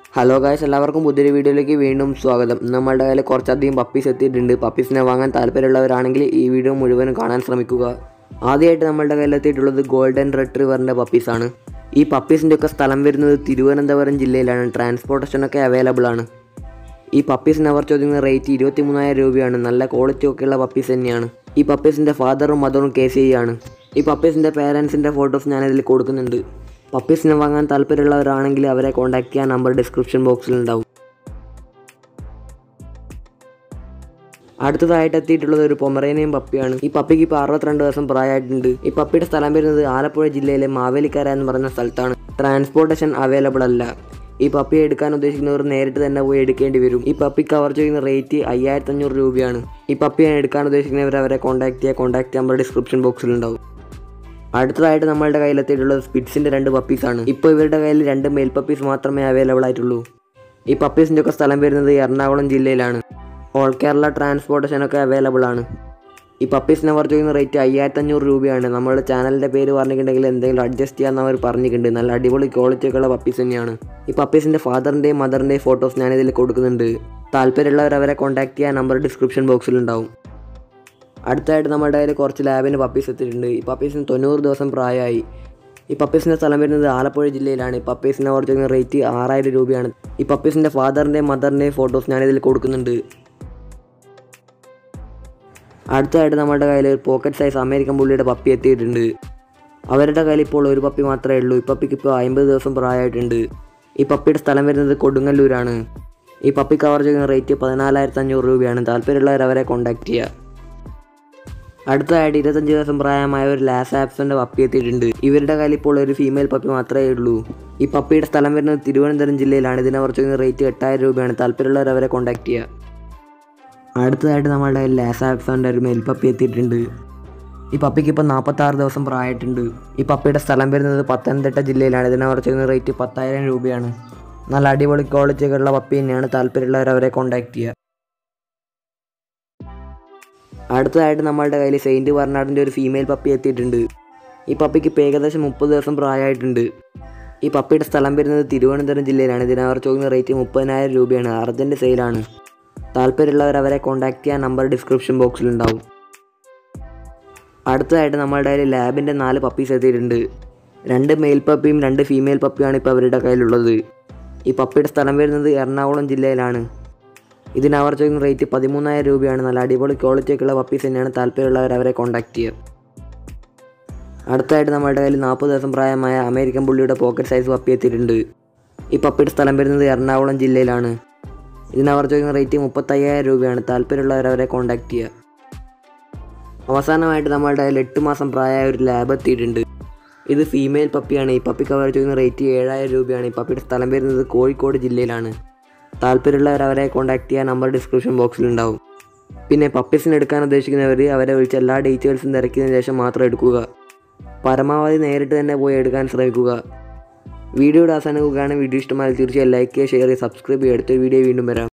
hello guys എല്ലാവർക്കും പുതിയൊരു വീഡിയോയിലേക്ക് വീണ്ടും സ്വാഗതം നമ്മളുടെ കയ്യിൽ കുറച്ചധികം പപ്പീസ് എത്തിയിട്ടുണ്ട് പപ്പീസിനെ വാങ്ങാൻ താല്പര്യമുള്ളവരാണെങ്കിൽ ഈ വീഡിയോ മുഴുവനും കാണാൻ ശ്രമിക്കുക ആദ്യമായിട്ട് നമ്മളുടെ കയ്യിൽ എത്തിയിട്ടുള്ളത് ഗോൾഡൻ റിട്രീവറിൻ്റെ പപ്പീസാണ് ഈ പപ്പീസിൻ്റെ ഒക്കെ സ്ഥലം വരുന്നത് തിരുവനന്തപുരം ജില്ലയിലാണ് ട്രാൻസ്പോർട്ടേഷനൊക്കെ അവൈലബിൾ ആണ് ഈ പപ്പീസിന് അവർ ചോദിക്കുന്ന റേറ്റ് ഇരുപത്തി മൂന്നായിരം രൂപയാണ് നല്ല ക്വാളിറ്റി ഒക്കെയുള്ള പപ്പീസ് തന്നെയാണ് ഈ പപ്പീസിൻ്റെ ഫാദറും മദറും കെ സി ആണ് ഈ പപ്പീസിൻ്റെ പേരൻസിൻ്റെ ഫോട്ടോസ് ഞാനിതിൽ കൊടുക്കുന്നുണ്ട് പപ്പീസിനെ വാങ്ങാൻ താല്പര്യമുള്ളവരാണെങ്കിൽ അവരെ കോൺടാക്ട് ചെയ്യാൻ നമ്പർ ഡിസ്ക്രിപ്ഷൻ ബോക്സിൽ ഉണ്ടാവും അടുത്തതായിട്ട് എത്തിയിട്ടുള്ളത് ഒരു പൊമറേനിയൻ പപ്പിയാണ് ഈ പപ്പിക്ക് ഇപ്പോൾ അറുപത്തിരണ്ട് ദിവസം പ്രായമായിട്ടുണ്ട് ഈ പപ്പിയുടെ സ്ഥലം വരുന്നത് ആലപ്പുഴ ജില്ലയിലെ മാവേലിക്കര എന്ന് പറയുന്ന സ്ഥലത്താണ് ട്രാൻസ്പോർട്ടേഷൻ അവൈലബിൾ അല്ല ഈ പപ്പിയെ എടുക്കാൻ ഉദ്ദേശിക്കുന്നവർ നേരിട്ട് തന്നെ പോയി എടുക്കേണ്ടി വരും ഈ പപ്പി കവർ ചെയ്യുന്ന റേറ്റ് അയ്യായിരത്തി അഞ്ഞൂറ് രൂപയാണ് ഈ പപ്പിയെ എടുക്കാൻ ഉദ്ദേശിക്കുന്നവർ അവരെ കോൺടാക്ട് ചെയ്യുക കോൺടാക്ട് നമ്പർ ഡിസ്ക്രിപ്ഷൻ ബോക്സിൽ ഉണ്ടാവും അടുത്തതായിട്ട് നമ്മളുടെ കയ്യിലെത്തിയിട്ടുള്ളത് സ്പിറ്റ്സിൻ്റെ രണ്ട് പപ്പീസാണ് ഇപ്പോൾ ഇവരുടെ കയ്യിൽ രണ്ട് മെയിൽ പപ്പീസ് മാത്രമേ അവൈലബിൾ ആയിട്ടുള്ളൂ ഈ പപ്പീസിൻ്റെ ഒക്കെ സ്ഥലം വരുന്നത് എറണാകുളം ജില്ലയിലാണ് ഓൾ കേരള ട്രാൻസ്പോർട്ടേഷൻ ഒക്കെ അവൈലബിൾ ആണ് ഈ പപ്പീസിനെ അവർ ചോദിക്കുന്ന റേറ്റ് അയ്യായിരത്തി അഞ്ഞൂറ് രൂപയാണ് നമ്മുടെ ചാനലിൻ്റെ പേര് പറഞ്ഞിട്ടുണ്ടെങ്കിൽ എന്തെങ്കിലും അഡ്ജസ്റ്റ് ചെയ്യാമെന്ന് അവർ പറഞ്ഞിട്ടുണ്ട് നല്ല അടിപൊളി ക്വാളിറ്റി ഒക്കെ ഉള്ള പപ്പീസ് തന്നെയാണ് ഈ പപ്പീസിൻ്റെ ഫാദറിൻ്റെയും മദറിൻ്റെയും ഫോട്ടോസ് ഞാനിതിൽ കൊടുക്കുന്നുണ്ട് താല്പര്യമുള്ളവർ അവരെ കോൺടാക്ട് ചെയ്യാൻ നമ്പർ ഡിസ്ക്രിപ്ഷൻ ബോക്സിൽ ഉണ്ടാവും അടുത്തായിട്ട് നമ്മുടെ കയ്യിൽ കുറച്ച് ലാബിന് പപ്പീസ് എത്തിയിട്ടുണ്ട് ഈ പപ്പീസിന് തൊണ്ണൂറ് ദിവസം പ്രായമായി ഈ പപ്പീസിൻ്റെ സ്ഥലം വരുന്നത് ആലപ്പുഴ ജില്ലയിലാണ് ഈ പപ്പീസിനെ അവർ ചോദിക്കുന്ന റേറ്റ് ആറായിരം രൂപയാണ് ഈ പപ്പീസിൻ്റെ ഫാദറിൻ്റെയും മദറിൻ്റെയും ഫോട്ടോസ് ഞാനിതിൽ കൊടുക്കുന്നുണ്ട് അടുത്തതായിട്ട് നമ്മുടെ കയ്യിൽ ഒരു പോക്കറ്റ് സൈസ് അമേരിക്കൻ പുള്ളിയുടെ പപ്പി എത്തിയിട്ടുണ്ട് അവരുടെ കയ്യിൽ ഇപ്പോൾ ഒരു പപ്പി മാത്രമേ ഉള്ളൂ ഈ പപ്പിക്ക് ഇപ്പോൾ അമ്പത് ദിവസം പ്രായമായിട്ടുണ്ട് ഈ പപ്പിയുടെ സ്ഥലം വരുന്നത് കൊടുങ്ങല്ലൂരാണ് ഈ പപ്പി കവർ ചെയ്യുന്ന റേറ്റ് പതിനാലായിരത്തി അഞ്ഞൂറ് രൂപയാണ് താല്പര്യമുള്ളവർ അവരെ കോൺടാക്ട് ചെയ്യുക അടുത്തതായിട്ട് ഇരുപത്തഞ്ച് ദിവസം പ്രായമായ ഒരു ലാസ് ആപ്സിൻ്റെ പപ്പി എത്തിയിട്ടുണ്ട് ഇവരുടെ കയ്യിൽ ഇപ്പോൾ ഒരു ഫീമെയിൽ പപ്പി മാത്രമേ ഉള്ളൂ ഈ പപ്പിയുടെ സ്ഥലം വരുന്നത് തിരുവനന്തപുരം ജില്ലയിലാണ് ഇതിനെ അവർ ചെയ്യുന്ന റേറ്റ് എട്ടായിരം രൂപയാണ് താല്പര്യമുള്ളവർ അവരെ കോൺടാക്ട് ചെയ്യുക അടുത്തതായിട്ട് നമ്മളുടെ കയ്യിൽ ലാസ് ആപ്സോൻ്റെ ഒരു മെയിൽ പപ്പി എത്തിയിട്ടുണ്ട് ഈ പപ്പിക്ക് ഇപ്പോൾ നാൽപ്പത്താറ് ദിവസം പ്രായമായിട്ടുണ്ട് ഈ പപ്പിയുടെ സ്ഥലം വരുന്നത് പത്തനംതിട്ട ജില്ലയിലാണ് ഇതിനെ അവർ ചെയ്യുന്ന റേറ്റ് പത്തായിരം രൂപയാണ് നല്ല അടിപൊളി ക്വാളിറ്റി ഒക്കെ ഉള്ള പപ്പി തന്നെയാണ് താല്പര്യമുള്ളവർ അവരെ കോൺടാക്ട് ചെയ്യുക അടുത്തതായിട്ട് നമ്മളുടെ കയ്യിൽ സെയിൻറ്റ് ബർണാഡിൻ്റെ ഒരു ഫീമെയിൽ പപ്പി എത്തിയിട്ടുണ്ട് ഈ പപ്പിക്ക് ഇപ്പോൾ ഏകദേശം മുപ്പത് ദിവസം പ്രായമായിട്ടുണ്ട് ഈ പപ്പിയുടെ സ്ഥലം വരുന്നത് തിരുവനന്തപുരം ജില്ലയിലാണ് ഇതിന് അവർ ചോദിക്കുന്ന റേറ്റ് മുപ്പതിനായിരം രൂപയാണ് അർജൻറ്റ് സെയിലാണ് താല്പര്യമുള്ളവർ അവരെ കോൺടാക്ട് ചെയ്യാൻ നമ്പർ ഡിസ്ക്രിപ്ഷൻ ബോക്സിൽ ഉണ്ടാവും അടുത്തതായിട്ട് നമ്മളുടെ കയ്യിൽ ലാബിൻ്റെ നാല് പപ്പീസ് എത്തിയിട്ടുണ്ട് രണ്ട് മെയിൽ പപ്പിയും രണ്ട് ഫീമെയിൽ പപ്പിയാണ് ഇപ്പോൾ അവരുടെ കയ്യിലുള്ളത് ഈ പപ്പിയുടെ സ്ഥലം വരുന്നത് എറണാകുളം ജില്ലയിലാണ് ഇതിന് അവർ ചോദിക്കുന്ന റേറ്റ് പതിമൂന്നായിരം രൂപയാണ് നല്ല അടിപൊളി ക്വാളിറ്റി ഒക്കെയുള്ള പപ്പീസ് തന്നെയാണ് താല്പര്യമുള്ളവർ അവരെ കോൺടാക്ട് ചെയ്യുക അടുത്തായിട്ട് നമ്മളുടെ കയ്യിൽ നാൽപ്പത് ദിവസം പ്രായമായ അമേരിക്കൻ പുള്ളിയുടെ പോക്കറ്റ് സൈസ് പപ്പി എത്തിയിട്ടുണ്ട് ഈ പപ്പിയുടെ സ്ഥലം വരുന്നത് എറണാകുളം ജില്ലയിലാണ് ഇതിന് അവർ ചോദിക്കുന്ന റേറ്റ് മുപ്പത്തയ്യായിരം രൂപയാണ് താല്പര്യമുള്ളവർ അവരെ കോൺടാക്ട് ചെയ്യുക അവസാനമായിട്ട് നമ്മളുടെ കയ്യിൽ എട്ട് മാസം പ്രായമായ ഒരു ലാബ് എത്തിയിട്ടുണ്ട് ഇത് ഫീമെയിൽ പപ്പിയാണ് ഈ പപ്പിക്ക് അവർ ചോദിക്കുന്ന റേറ്റ് ഏഴായിരം രൂപയാണ് ഈ പപ്പിയുടെ സ്ഥലം വരുന്നത് കോഴിക്കോട് ജില്ലയിലാണ് താല്പര്യമുള്ളവർ അവരെ കോൺടാക്ട് ചെയ്യാൻ നമ്പർ ഡിസ്ക്രിപ്ഷൻ ബോക്സിൽ ഉണ്ടാവും പിന്നെ പപ്പീസിന് എടുക്കാൻ ഉദ്ദേശിക്കുന്നവർ അവരെ വിളിച്ച് എല്ലാ ഡീറ്റെയിൽസും തിരക്കിയതിന് ശേഷം മാത്രം എടുക്കുക പരമാവധി നേരിട്ട് തന്നെ പോയി എടുക്കാൻ ശ്രമിക്കുക വീഡിയോയുടെ അവസാനിക്കുകയാണ് വീഡിയോ ഇഷ്ടമായാൽ തീർച്ചയായും ലൈക്ക് ചെയ്യുക ഷെയർ ചെയ്യുക സബ്സ്ക്രൈബ് ചെയ്യുക അടുത്ത വീഡിയോ വീണ്ടും വരാം